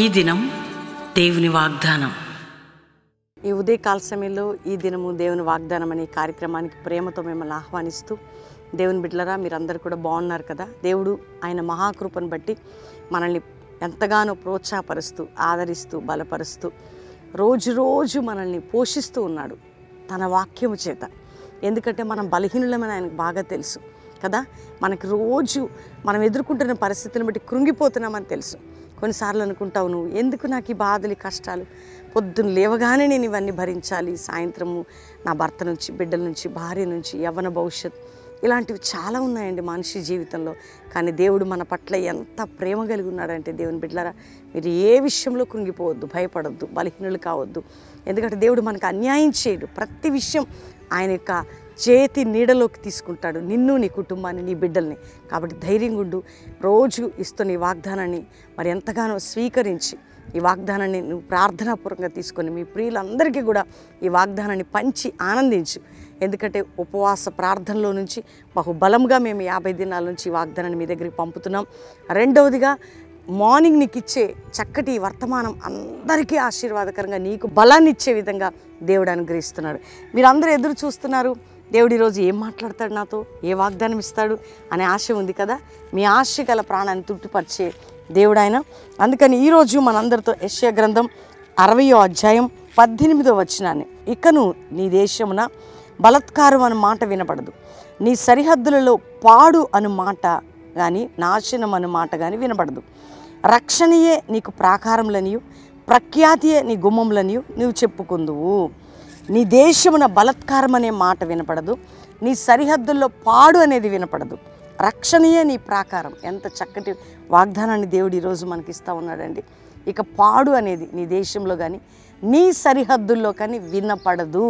దినం దేవుని వాగ్దానం ఈ ఉదయకాల సమయంలో ఈ దినము దేవుని వాగ్దానం అనే కార్యక్రమానికి ప్రేమతో మిమ్మల్ని ఆహ్వానిస్తూ దేవుని బిడ్డలరా మీరందరూ కూడా బాగున్నారు కదా దేవుడు ఆయన మహాకృపను బట్టి మనల్ని ఎంతగానో ప్రోత్సాహపరుస్తూ ఆదరిస్తూ బలపరుస్తూ రోజు రోజు మనల్ని పోషిస్తూ ఉన్నాడు తన వాక్యము చేత ఎందుకంటే మనం బలహీనులమని ఆయనకు బాగా తెలుసు కదా మనకి రోజు మనం ఎదుర్కొంటున్న పరిస్థితులను బట్టి కృంగిపోతున్నామని తెలుసు కొన్నిసార్లు అనుకుంటావు నువ్వు ఎందుకు నాకు ఈ బాధలు ఈ కష్టాలు పొద్దున్న లేవగానే నేను ఇవన్నీ భరించాలి సాయంత్రము నా భర్త నుంచి బిడ్డల నుంచి భార్య నుంచి యవ్వన భవిష్యత్ ఇలాంటివి చాలా ఉన్నాయండి మనిషి జీవితంలో కానీ దేవుడు మన పట్ల ఎంత ప్రేమ కలిగి ఉన్నాడంటే దేవుని బిడ్డలారా మీరు ఏ విషయంలో కృంగిపోవద్దు భయపడొద్దు బలహీనులు కావద్దు ఎందుకంటే దేవుడు మనకు అన్యాయం చేయడు ప్రతి విషయం ఆయన యొక్క చేతి నీడలోకి తీసుకుంటాడు నిన్ను నీ కుటుంబాన్ని నీ బిడ్డల్ని కాబట్టి ధైర్యంగా ఉండు రోజు ఇస్తున్న ఈ వాగ్దానాన్ని మరి ఎంతగానో స్వీకరించి ఈ వాగ్దానాన్ని నువ్వు ప్రార్థనాపూర్వకంగా తీసుకొని మీ ప్రియులందరికీ కూడా ఈ వాగ్దానాన్ని పంచి ఆనందించు ఎందుకంటే ఉపవాస ప్రార్థనలో నుంచి బహుబలంగా మేము యాభై దినాల నుంచి ఈ వాగ్దానాన్ని మీ దగ్గరికి పంపుతున్నాం రెండవదిగా మార్నింగ్ నీకు ఇచ్చే చక్కటి వర్తమానం అందరికీ ఆశీర్వాదకరంగా నీకు బలాన్ని ఇచ్చే విధంగా దేవుడు అనుగ్రహిస్తున్నాడు మీరందరూ ఎదురు చూస్తున్నారు దేవుడు ఈరోజు ఏం మాట్లాడతాడు నాతో ఏ వాగ్దానం ఇస్తాడు అనే ఆశ ఉంది కదా మీ ఆశ గల ప్రాణాన్ని తృప్తిపరిచే దేవుడు ఆయన అందుకని ఈరోజు మనందరితో యశ్య గ్రంథం అరవయో అధ్యాయం పద్దెనిమిదో వచనాన్ని ఇకను నీ దేశమున బలత్కారం అను మాట వినపడదు నీ సరిహద్దులలో పాడు అను మాట కానీ నాశనం అను మాట కానీ వినపడదు రక్షణయే నీకు ప్రాకారములనియు ప్రఖ్యాతియే నీ గుమ్మములనియు నీవు చెప్పుకుందువు నీ దేశమున బలత్కారం అనే మాట వినపడదు నీ సరిహద్దుల్లో పాడు అనేది వినపడదు రక్షణయే నీ ప్రాకారం ఎంత చక్కటి వాగ్దానాన్ని దేవుడు ఈరోజు మనకి ఇస్తూ ఉన్నాడండి ఇక పాడు అనేది నీ దేశంలో కానీ నీ సరిహద్దుల్లో కానీ వినపడదు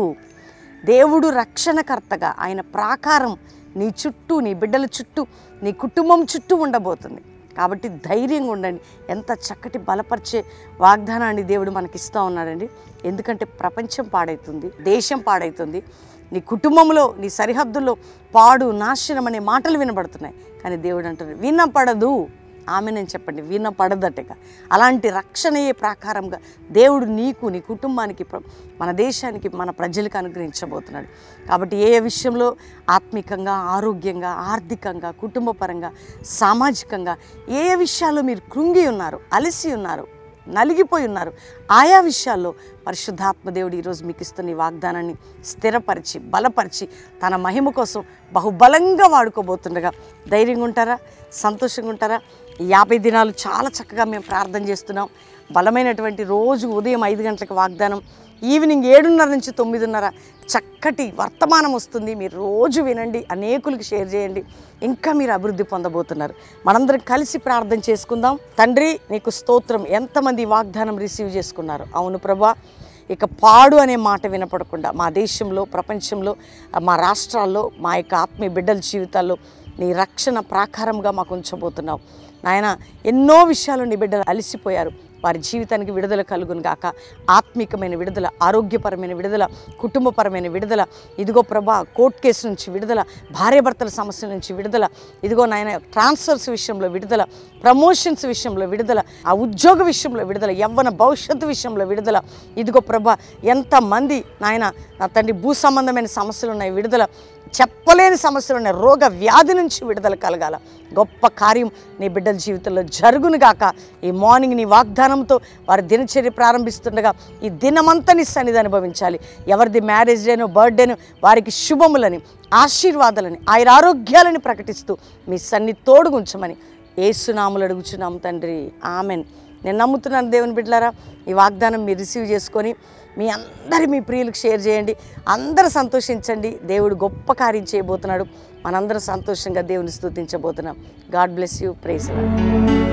దేవుడు రక్షణకర్తగా ఆయన ప్రాకారం నీ చుట్టూ నీ బిడ్డల చుట్టూ నీ కుటుంబం చుట్టూ ఉండబోతుంది కాబట్టి ధైర్యంగా ఉండండి ఎంత చక్కటి బలపరిచే వాగ్దానాన్ని దేవుడు మనకి ఇస్తూ ఉన్నాడండి ఎందుకంటే ప్రపంచం పాడవుతుంది దేశం పాడవుతుంది నీ కుటుంబంలో నీ సరిహద్దుల్లో పాడు నాశనం అనే మాటలు వినబడుతున్నాయి కానీ దేవుడు అంటున్నాడు వినపడదు ఆమె నేను చెప్పండి వినపడదటక అలాంటి రక్షణయే ప్రాకారంగా దేవుడు నీకు నీ కుటుంబానికి ప్ర- మన దేశానికి మన ప్రజలకు అనుగ్రహించబోతున్నాడు కాబట్టి ఏ ఏ విషయంలో ఆత్మికంగా ఆరోగ్యంగా ఆర్థికంగా కుటుంబపరంగా సామాజికంగా ఏ ఏ విషయాల్లో మీరు కృంగి ఉన్నారు అలసి ఉన్నారు నలిగిపోయి ఉన్నారు ఆయా విషయాల్లో పరిశుద్ధాత్మ దేవుడు ఈరోజు మీకు ఇస్తున్న ఈ వాగ్దానాన్ని స్థిరపరిచి బలపరిచి తన మహిమ కోసం బహుబలంగా వాడుకోబోతుండగా ధైర్యంగా ఉంటారా సంతోషంగా ఉంటారా ఈ యాభై దినాలు చాలా చక్కగా మేము ప్రార్థన చేస్తున్నాం బలమైనటువంటి రోజు ఉదయం ఐదు గంటలకు వాగ్దానం ఈవినింగ్ ఏడున్నర నుంచి తొమ్మిదిన్నర చక్కటి వర్తమానం వస్తుంది మీరు రోజు వినండి అనేకులకు షేర్ చేయండి ఇంకా మీరు అభివృద్ధి పొందబోతున్నారు మనందరం కలిసి ప్రార్థన చేసుకుందాం తండ్రి నీకు స్తోత్రం ఎంతమంది ఈ వాగ్దానం రిసీవ్ చేసుకున్నారు అవును ప్రభా ఇక పాడు అనే మాట వినపడకుండా మా దేశంలో ప్రపంచంలో మా రాష్ట్రాల్లో మా యొక్క ఆత్మీయ బిడ్డల జీవితాల్లో నీ రక్షణ ప్రాకారంగా మాకు ఉంచబోతున్నావు నాయన ఎన్నో విషయాలు నీ బిడ్డలు అలసిపోయారు వారి జీవితానికి విడుదల కలుగును గాక ఆత్మికమైన విడుదల ఆరోగ్యపరమైన విడుదల కుటుంబపరమైన విడుదల ఇదిగో ప్రభా కోర్ట్ కేసు నుంచి విడుదల భార్యాభర్తల సమస్యల నుంచి విడుదల ఇదిగో నాయన ట్రాన్స్ఫర్స్ విషయంలో విడుదల ప్రమోషన్స్ విషయంలో విడుదల ఆ ఉద్యోగ విషయంలో విడుదల యవ్వన భవిష్యత్తు విషయంలో విడుదల ఇదిగో ప్రభా ఎంతమంది నాయన నా తండ్రి భూ సంబంధమైన సమస్యలు ఉన్నాయి విడుదల చెప్పలేని సమస్యలు ఉన్నాయి రోగ వ్యాధి నుంచి విడుదల కలగాల గొప్ప కార్యం నీ బిడ్డల జీవితంలో జరుగును గాక ఈ మార్నింగ్ నీ వాగ్దానంతో వారి దినచర్య ప్రారంభిస్తుండగా ఈ దినమంతా నీ సన్నిధి అనుభవించాలి ఎవరిది మ్యారేజ్ డేను బర్త్డేను వారికి శుభములని ఆశీర్వాదాలని ఆయన ఆరోగ్యాలని ప్రకటిస్తూ మీ సన్ని తోడుగుంచమని ఏసునాములు అడుగుచున్నాం తండ్రి ఆమెన్ నేను నమ్ముతున్నాను దేవుని బిడ్డలారా ఈ వాగ్దానం మీరు రిసీవ్ చేసుకొని మీ అందరి మీ ప్రియులకు షేర్ చేయండి అందరూ సంతోషించండి దేవుడు గొప్ప కార్యం చేయబోతున్నాడు మనందరం సంతోషంగా దేవుని స్తుతించబోతున్నాం గాడ్ బ్లెస్ యూ ప్రేస్